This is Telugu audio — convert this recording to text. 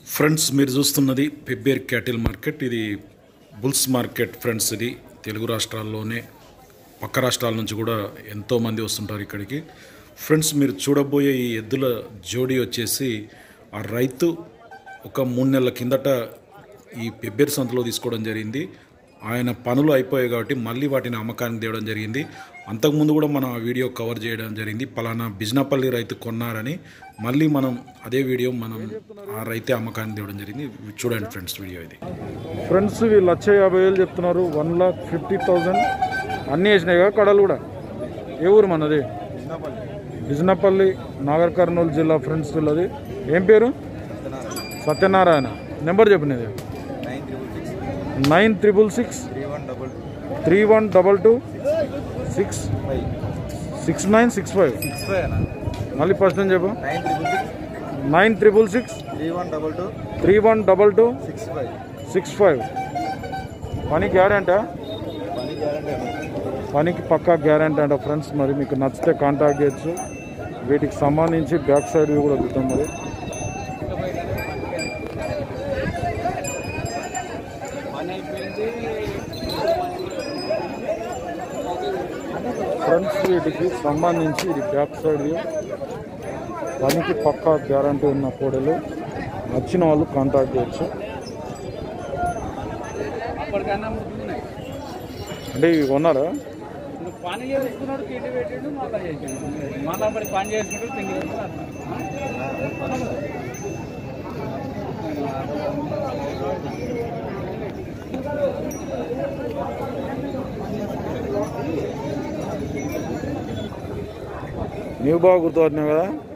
ఫ్రెండ్స్ మీరు చూస్తున్నది పెబ్బేర్ క్యాటిల్ మార్కెట్ ఇది బుల్స్ మార్కెట్ ఫ్రెండ్స్ ఇది తెలుగు రాష్ట్రాల్లోనే పక్క రాష్ట్రాల నుంచి కూడా ఎంతోమంది వస్తుంటారు ఇక్కడికి ఫ్రెండ్స్ మీరు చూడబోయే ఈ ఎద్దుల జోడీ వచ్చేసి ఆ రైతు ఒక మూడు నెలల కిందట ఈ పెబ్బేరు సంతలో తీసుకోవడం జరిగింది ఆయన పనులు అయిపోయాయి కాబట్టి మళ్ళీ వాటిని అమ్మకానికి తేవడం జరిగింది అంతకుముందు కూడా మనం ఆ వీడియో కవర్ చేయడం జరిగింది పలానా బిజినపల్లి రైతు కొన్నారని మళ్ళీ మనం అదే వీడియో మనం ఆ రైతే అమ్మకానికి తేవడం జరిగింది చూడండి ఫ్రెండ్స్ వీడియో ఇది ఫ్రెండ్స్ ఇవి లక్ష యాభై వేలు చెప్తున్నారు వన్ లాక్ ఫిఫ్టీ థౌజండ్ అన్నీ వేసినాయి కదా కడలు కూడా ఏ ఊరు మనది బిజినపల్లి నాగర్ కర్నూలు జిల్లా ఫ్రెండ్స్ వీళ్ళది ఏం పేరు సత్యనారాయణ నెంబర్ చెప్పినది nine triple six nine triple six three one double three one double two six five six nine six five six five అన్న మళ్ళీ ఫస్ట్ నేను చెప్పు nine triple six nine triple six three one double two three one double two six five six five పని గ్యారెంటా పని గ్యారంటీ అన్న పనికి పక్కా గ్యారెంటీ అంట ఫ్రెండ్స్ మరి మీకు నచ్చితే కాంటాక్ట్ చేయొచ్చు వీటికి సంబంధించి బ్యాక్ సైడ్ వ్యూ కూడా చూద్దాం మరి ఫ్రెండ్స్ వీటికి సంబంధించి ఇది బ్యాక్ సైడ్ వ్యూ పనికి పక్కా గ్యారంటీ ఉన్న కోడలు నచ్చిన వాళ్ళు కాంటాక్ట్ చేయొచ్చు అంటే ఇవి కొన్నారా పని చేసుకున్నాడు తిండి పెట్టిండు మళ్ళా చేసిండు మళ్ళా పడి పని చేసుకుంటూ తిండి నీవు బాగా గుర్తుపట్టినావు కదా